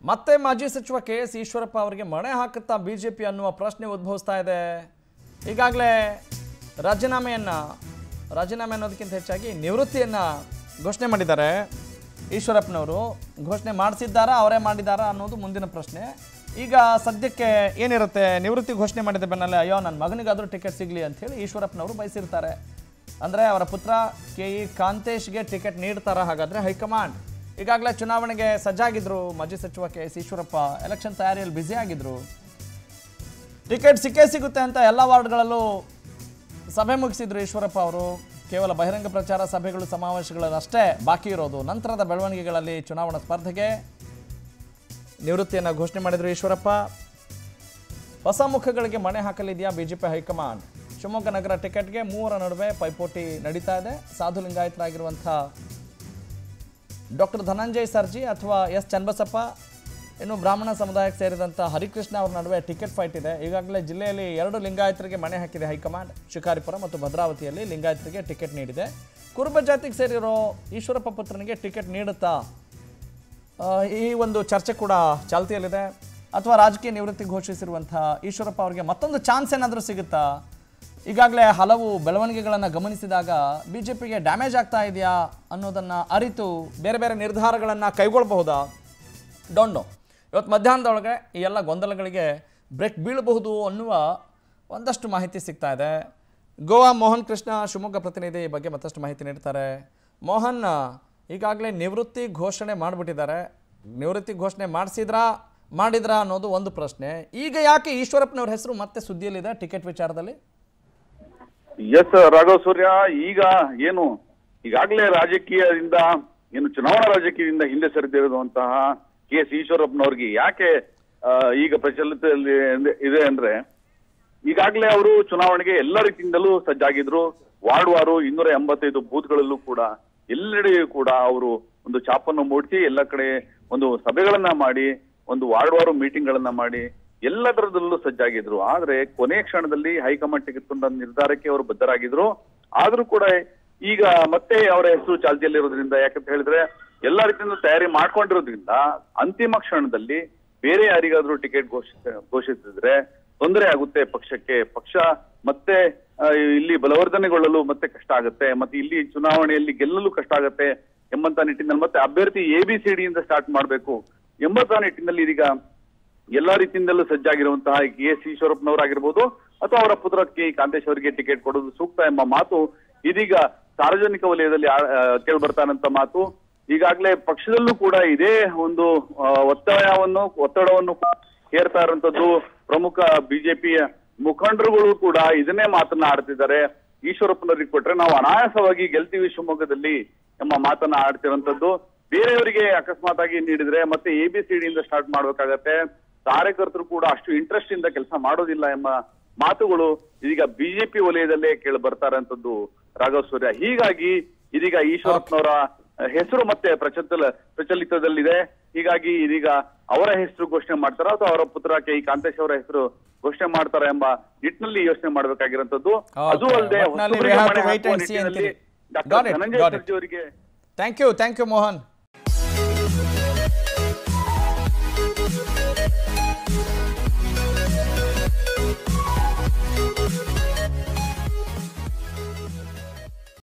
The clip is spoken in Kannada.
ಮತ್ತೆ ಮಾಜಿ ಸಚಿವ ಕೆ ಎಸ್ ಈಶ್ವರಪ್ಪ ಅವರಿಗೆ ಮಣೆ ಹಾಕುತ್ತಾ ಬಿ ಜೆ ಪಿ ಅನ್ನುವ ಪ್ರಶ್ನೆ ಉದ್ಭವಿಸ್ತಾ ಇದೆ ಈಗಾಗಲೇ ರಾಜೀನಾಮೆಯನ್ನು ರಾಜೀನಾಮೆ ಅನ್ನೋದಕ್ಕಿಂತ ಹೆಚ್ಚಾಗಿ ನಿವೃತ್ತಿಯನ್ನು ಘೋಷಣೆ ಮಾಡಿದ್ದಾರೆ ಈಶ್ವರಪ್ಪನವರು ಘೋಷಣೆ ಮಾಡಿಸಿದ್ದಾರಾ ಅವರೇ ಮಾಡಿದ್ದಾರಾ ಅನ್ನೋದು ಮುಂದಿನ ಪ್ರಶ್ನೆ ಈಗ ಸದ್ಯಕ್ಕೆ ಏನಿರುತ್ತೆ ನಿವೃತ್ತಿ ಘೋಷಣೆ ಮಾಡಿದ ಬೆನ್ನಲ್ಲೇ ಅಯ್ಯೋ ನನ್ನ ಮಗನಿಗಾದರೂ ಟಿಕೆಟ್ ಸಿಗಲಿ ಅಂಥೇಳಿ ಈಶ್ವರಪ್ಪನವರು ಬಯಸಿರ್ತಾರೆ ಅಂದರೆ ಅವರ ಪುತ್ರ ಕೆ ಇ ಕಾಂತೇಶ್ಗೆ ಟಿಕೆಟ್ ನೀಡ್ತಾರ ಹಾಗಾದರೆ ಹೈಕಮಾಂಡ್ ಈಗಾಗಲೇ ಚುನಾವಣೆಗೆ ಸಜ್ಜಾಗಿದ್ರು ಮಾಜಿ ಸಚಿವ ಕೆ ಎಸ್ ಈಶ್ವರಪ್ಪ ಎಲೆಕ್ಷನ್ ತಯಾರಿಯಲ್ಲಿ ಬ್ಯುಸಿ ಆಗಿದ್ರು ಟಿಕೆಟ್ ಸಿಕ್ಕೇ ಸಿಗುತ್ತೆ ಅಂತ ಎಲ್ಲ ವಾರ್ಡ್ಗಳಲ್ಲೂ ಸಭೆ ಮುಗಿಸಿದ್ರು ಈಶ್ವರಪ್ಪ ಅವರು ಕೇವಲ ಬಹಿರಂಗ ಪ್ರಚಾರ ಸಭೆಗಳು ಸಮಾವೇಶಗಳನ್ನಷ್ಟೇ ಬಾಕಿ ಇರೋದು ನಂತರದ ಬೆಳವಣಿಗೆಗಳಲ್ಲಿ ಚುನಾವಣಾ ಸ್ಪರ್ಧೆಗೆ ನಿವೃತ್ತಿಯನ್ನು ಘೋಷಣೆ ಮಾಡಿದ್ರು ಈಶ್ವರಪ್ಪ ಹೊಸ ಮುಖಗಳಿಗೆ ಮಣೆ ಹಾಕಲಿದೆಯಾ ಬಿಜೆಪಿ ಹೈಕಮಾಂಡ್ ಶಿವಮೊಗ್ಗ ನಗರ ಟಿಕೆಟ್ಗೆ ಮೂವರ ನಡುವೆ ಪೈಪೋಟಿ ನಡೀತಾ ಇದೆ ಸಾಧು ಲಿಂಗಾಯತರಾಗಿರುವಂಥ ಡಾಕ್ಟರ್ ಧನಂಜಯ್ ಸರ್ಜಿ ಅಥವಾ ಎಸ್ ಚನ್ನಬಸಪ್ಪ ಇನ್ನು ಬ್ರಾಹ್ಮಣ ಸಮುದಾಯಕ್ಕೆ ಸೇರಿದಂಥ ಹರಿಕೃಷ್ಣ ಅವ್ರ ನಡುವೆ ಟಿಕೆಟ್ ಫೈಟ್ ಇದೆ ಈಗಾಗಲೇ ಜಿಲ್ಲೆಯಲ್ಲಿ ಎರಡು ಲಿಂಗಾಯತರಿಗೆ ಮಣೆ ಹಾಕಿದೆ ಹೈಕಮಾಂಡ್ ಶಿಕಾರಿಪುರ ಮತ್ತು ಭದ್ರಾವತಿಯಲ್ಲಿ ಲಿಂಗಾಯತರಿಗೆ ಟಿಕೆಟ್ ನೀಡಿದೆ ಕುರುಬ ಜಾತಿಗೆ ಸೇರಿರೋ ಈಶ್ವರಪ್ಪ ಪುತ್ರನಿಗೆ ಟಿಕೆಟ್ ನೀಡುತ್ತಾ ಆ, ಈ ಒಂದು ಚರ್ಚೆ ಕೂಡ ಚಾಲ್ತಿಯಲ್ಲಿದೆ ಅಥವಾ ರಾಜಕೀಯ ನಿವೃತ್ತಿ ಘೋಷಿಸಿರುವಂಥ ಈಶ್ವರಪ್ಪ ಅವರಿಗೆ ಮತ್ತೊಂದು ಚಾನ್ಸ್ ಏನಾದರೂ ಸಿಗುತ್ತಾ ಈಗಾಗಲೇ ಹಲವು ಬೆಳವಣಿಗೆಗಳನ್ನು ಗಮನಿಸಿದಾಗ ಬಿ ಜೆ ಪಿಗೆ ಡ್ಯಾಮೇಜ್ ಆಗ್ತಾ ಇದೆಯಾ ಅನ್ನೋದನ್ನು ಅರಿತು ಬೇರೆ ಬೇರೆ ನಿರ್ಧಾರಗಳನ್ನು ಕೈಗೊಳ್ಳಬಹುದಾ ಡೋಂಟ್ ನೋ ಇವತ್ತು ಮಧ್ಯಾಹ್ನದೊಳಗೆ ಈ ಎಲ್ಲ ಗೊಂದಲಗಳಿಗೆ ಬ್ರೇಕ್ ಬೀಳಬಹುದು ಅನ್ನುವ ಒಂದಷ್ಟು ಮಾಹಿತಿ ಸಿಗ್ತಾ ಇದೆ ಗೋವಾ ಮೋಹನ್ ಕೃಷ್ಣ ಶಿವಮೊಗ್ಗ ಪ್ರತಿನಿಧಿ ಈ ಬಗ್ಗೆ ಮತ್ತಷ್ಟು ಮಾಹಿತಿ ನೀಡ್ತಾರೆ ಮೋಹನ್ ಈಗಾಗಲೇ ನಿವೃತ್ತಿ ಘೋಷಣೆ ಮಾಡಿಬಿಟ್ಟಿದ್ದಾರೆ ನಿವೃತ್ತಿ ಘೋಷಣೆ ಮಾಡಿಸಿದ್ರಾ ಮಾಡಿದ್ರಾ ಅನ್ನೋದು ಒಂದು ಪ್ರಶ್ನೆ ಈಗ ಯಾಕೆ ಈಶ್ವರಪ್ಪನವ್ರ ಹೆಸರು ಮತ್ತೆ ಸುದ್ದಿಯಲ್ಲಿದೆ ಟಿಕೆಟ್ ವಿಚಾರದಲ್ಲಿ ಎಸ್ ರಾಘವ್ ಸೂರ್ಯ ಈಗ ಏನು ಈಗಾಗಲೇ ರಾಜಕೀಯದಿಂದ ಏನು ಚುನಾವಣಾ ರಾಜಕೀಯದಿಂದ ಹಿಂದೆ ಸರಿದಿರುವಂತಹ ಕೆ ಎಸ್ ಈಶ್ವರಪ್ಪನವ್ರಿಗೆ ಯಾಕೆ ಆ, ಈಗ ಪ್ರಚಲಿತದಲ್ಲಿ ಎಂದೆ- ಇದೆ ಅಂದ್ರೆ ಈಗಾಗಲೇ ಅವರು ಚುನಾವಣೆಗೆ ಎಲ್ಲ ರೀತಿಯಿಂದಲೂ ಸಜ್ಜಾಗಿದ್ರು ವಾರ್ಡ್ ವಾರು ಇನ್ನೂರ ಎಂಬತ್ತೈದು ಬೂತ್ಗಳಲ್ಲೂ ಕೂಡ ಎಲ್ಲೆಡೆಯೂ ಕೂಡ ಅವರು ಒಂದು ಚಾಪನ್ನು ಮೂಡಿಸಿ ಎಲ್ಲ ಕಡೆ ಒಂದು ಸಭೆಗಳನ್ನ ಮಾಡಿ ಒಂದು ವಾರ್ಡ್ ವಾರು ಮೀಟಿಂಗ್ ಗಳನ್ನ ಮಾಡಿ ಎಲ್ಲದರದಲ್ಲೂ ಸಜ್ಜಾಗಿದ್ರು ಆದ್ರೆ ಕೊನೆ ಕ್ಷಣದಲ್ಲಿ ಹೈಕಮಾಂಡ್ ತೆಗೆದುಕೊಂಡ ನಿರ್ಧಾರಕ್ಕೆ ಅವರು ಬದ್ಧರಾಗಿದ್ರು ಆದ್ರೂ ಕೂಡ ಈಗ ಮತ್ತೆ ಅವರ ಹೆಸರು ಚಾಲ್ತಿಯಲ್ಲಿರೋದ್ರಿಂದ ಯಾಕಂತ ಹೇಳಿದ್ರೆ ಎಲ್ಲಾ ರೀತಿಯಿಂದ ತಯಾರಿ ಮಾಡ್ಕೊಂಡಿರೋದ್ರಿಂದ ಅಂತಿಮ ಕ್ಷಣದಲ್ಲಿ ಬೇರೆ ಯಾರಿಗಾದ್ರೂ ಟಿಕೆಟ್ ಘೋಷಿಸ ಘೋಷಿಸಿದ್ರೆ ತೊಂದರೆ ಆಗುತ್ತೆ ಪಕ್ಷಕ್ಕೆ ಪಕ್ಷ ಮತ್ತೆ ಆ, ಇಲ್ಲಿ ಬಲವರ್ಧನೆಗೊಳ್ಳಲು ಮತ್ತೆ ಕಷ್ಟ ಆಗುತ್ತೆ ಮತ್ತೆ ಇಲ್ಲಿ ಚುನಾವಣೆಯಲ್ಲಿ ಗೆಲ್ಲಲು ಕಷ್ಟ ಆಗುತ್ತೆ ಎಂಬಂತ ನಿಟ್ಟಿನಲ್ಲಿ ಮತ್ತೆ ಅಭ್ಯರ್ಥಿ ಎ ಬಿ ಸಿ ಡಿಯಿಂದ ಸ್ಟಾರ್ಟ್ ಮಾಡಬೇಕು ಎಂಬಂತ ನಿಟ್ಟಿನಲ್ಲಿ ಇದೀಗ ಎಲ್ಲಾ ರೀತಿಯಿಂದಲೂ ಸಜ್ಜಾಗಿರುವಂತಹ ಕೆ ಎಸ್ ಈಶ್ವರಪ್ಪನವರಾಗಿರ್ಬೋದು ಅಥವಾ ಅವರ ಪುತ್ರ ಕೆ ಕಾಂತೇಶ್ ಅವರಿಗೆ ಟಿಕೆಟ್ ಕೊಡೋದು ಸೂಕ್ತ ಎಂಬ ಮಾತು ಇದೀಗ ಸಾರ್ವಜನಿಕ ವಲಯದಲ್ಲಿ ಕೇಳಿ ಬರ್ತಾನಂತ ಮಾತು ಈಗಾಗಲೇ ಪಕ್ಷದಲ್ಲೂ ಕೂಡ ಇದೇ ಒಂದು ಆ, ಒತ್ತಾಯವನ್ನು ಒತ್ತಡವನ್ನು ಹೇರ್ತಾ ಇರುವಂತದ್ದು ಪ್ರಮುಖ ಬಿಜೆಪಿಯ ಮುಖಂಡರುಗಳು ಕೂಡ ಇದನ್ನೇ ಮಾತನ್ನ ಆಡ್ತಿದ್ದಾರೆ ಈಶ್ವರಪ್ಪನವರಿಗೆ ಕೊಟ್ರೆ ನಾವು ಅನಾಯಾಸವಾಗಿ ಗೆಲ್ತೀವಿ ಶಿವಮೊಗ್ಗದಲ್ಲಿ ಎಂಬ ಮಾತನ್ನ ಆಡ್ತಿರುವಂತದ್ದು ಬೇರೆಯವರಿಗೆ ಅಕಸ್ಮಾತ್ ಆಗಿ ನೀಡಿದ್ರೆ ಮತ್ತೆ ಎ ಬಿ ಸಿ ಡಿಯಿಂದ ಸ್ಟಾರ್ಟ್ ಮಾಡ್ಬೇಕಾಗತ್ತೆ ಕಾರ್ಯಕರ್ತರು ಕೂಡ ಅಷ್ಟು ಇಂಟ್ರೆಸ್ಟ್ ಇಂದ ಕೆಲಸ ಮಾಡೋದಿಲ್ಲ ಎಂಬ ಮಾತುಗಳು ಇದೀಗ ಬಿಜೆಪಿ ವಲಯದಲ್ಲೇ ಕೇಳಿ ಬರ್ತಾ ಇರೋಂಥದ್ದು ರಾಘವ್ ಸೂರ್ಯ ಹೀಗಾಗಿ ಇದೀಗ ಈಶ್ವರಪ್ಪನವರ ಹೆಸರು ಮತ್ತೆ ಪ್ರಚಲಿತ ಪ್ರಚಲಿತದಲ್ಲಿದೆ ಹೀಗಾಗಿ ಇದೀಗ ಅವರ ಹೆಸರು ಘೋಷಣೆ ಮಾಡ್ತಾರ ಅಥವಾ ಅವರ ಪುತ್ರ ಕೆ ಇ ಕಾಂತೇಶ್ ಅವರ ಹೆಸರು ಘೋಷಣೆ ಮಾಡ್ತಾರ ಎಂಬ ನಿಟ್ಟಿನಲ್ಲಿ ಯೋಚನೆ ಮಾಡಬೇಕಾಗಿರುವಂತದ್ದು ಅದು Okay. ಅಲ್ಲದೆ ಒಟ್ನಲ್ಲಿ we ಹೊಸಬರಿಗೆ have to ಮಣೆ wait ಹಾಕುವ and see ನಿಟ್ಟಿನಲ್ಲಿ ಅಂತೀರಿ. Got doctor it, Dhananjaya got it. ಸರ್ಜಿ ಅವರಿಗೆ thank you thank you Mohan